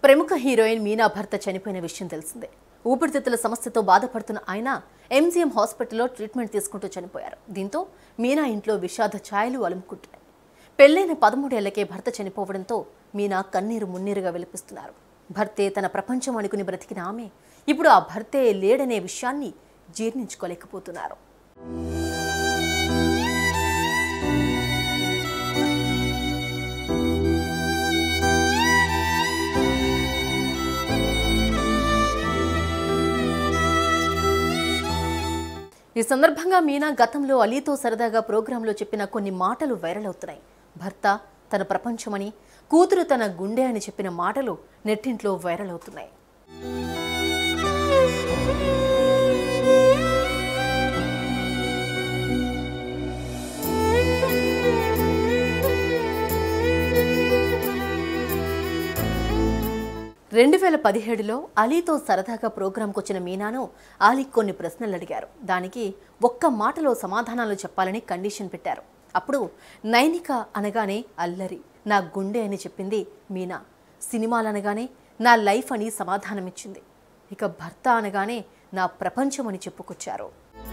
ప్రముఖ హీరోయిన్ మీనా భర్త చనిపోయిన విషయం తెలిసిందే ఊపిరితిత్తుల సమస్యతో బాధపడుతున్న ఆయన ఎంజీఎం హాస్పిటల్లో ట్రీట్మెంట్ తీసుకుంటూ చనిపోయారు దీంతో మీనా ఇంట్లో విషాద ఛాయలు అలుముకుంటున్నాయి పెళ్లైన పదమూడేళ్లకే భర్త చనిపోవడంతో మీనా కన్నీరు మున్నీరుగా విలిపిస్తున్నారు భర్తే తన ప్రపంచం అనుకుని బ్రతికిన ఆమె ఇప్పుడు ఆ భర్తే లేడనే విషయాన్ని జీర్ణించుకోలేకపోతున్నారు ఈ సందర్భంగా మీనా గతంలో అలీతో సరదాగా ప్రోగ్రాంలో చెప్పిన కొన్ని మాటలు వైరల్ అవుతున్నాయి భర్త తన ప్రపంచమని కూతురు తన గుండె అని చెప్పిన మాటలు నెట్టింట్లో వైరల్ అవుతున్నాయి రెండు వేల పదిహేడులో అలీతో సరదాగా ప్రోగ్రాంకు వచ్చిన మీనాను అలీ కొన్ని ప్రశ్నలు అడిగారు దానికి ఒక్క మాటలో సమాధానాలు చెప్పాలని కండిషన్ పెట్టారు అప్పుడు నైనిక అనగానే అల్లరి నా గుండె అని చెప్పింది మీనా సినిమాలు అనగానే నా లైఫ్ అని సమాధానమిచ్చింది ఇక భర్త అనగానే నా ప్రపంచం అని చెప్పుకొచ్చారు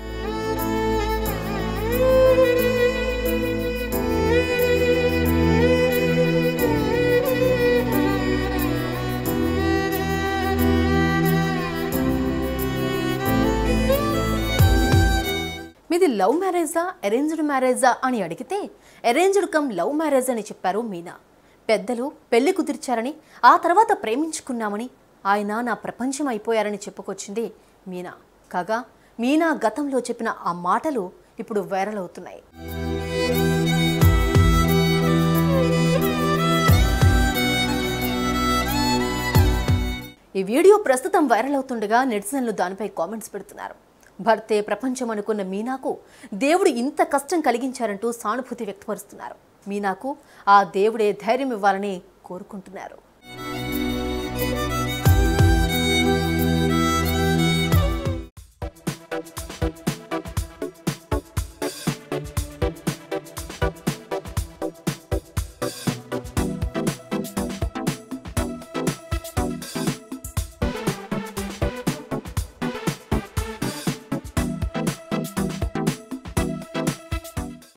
మీది లవ్ మ్యారేజా అరేంజ్డ్ మ్యారేజా అని అడిగితే అరేంజ్డ్ కమ్ లవ్ మ్యారేజ్ అని చెప్పారు మీనా పెద్దలు పెళ్లి కుదిర్చారని ఆ తర్వాత ప్రేమించుకున్నామని ఆయన నా ప్రపంచం అయిపోయారని చెప్పుకొచ్చింది మీనా కాగా మీనా గతంలో చెప్పిన ఆ మాటలు ఇప్పుడు వైరల్ అవుతున్నాయి ఈ వీడియో ప్రస్తుతం వైరల్ అవుతుండగా నెటిజన్లు దానిపై కామెంట్స్ పెడుతున్నారు భర్తే ప్రపంచం అనుకున్న మీనాకు దేవుడు ఇంత కష్టం కలిగించారంటూ సానుభూతి వ్యక్తపరుస్తున్నారు మీనాకు ఆ దేవుడే ధైర్యం ఇవ్వాలని కోరుకుంటున్నారు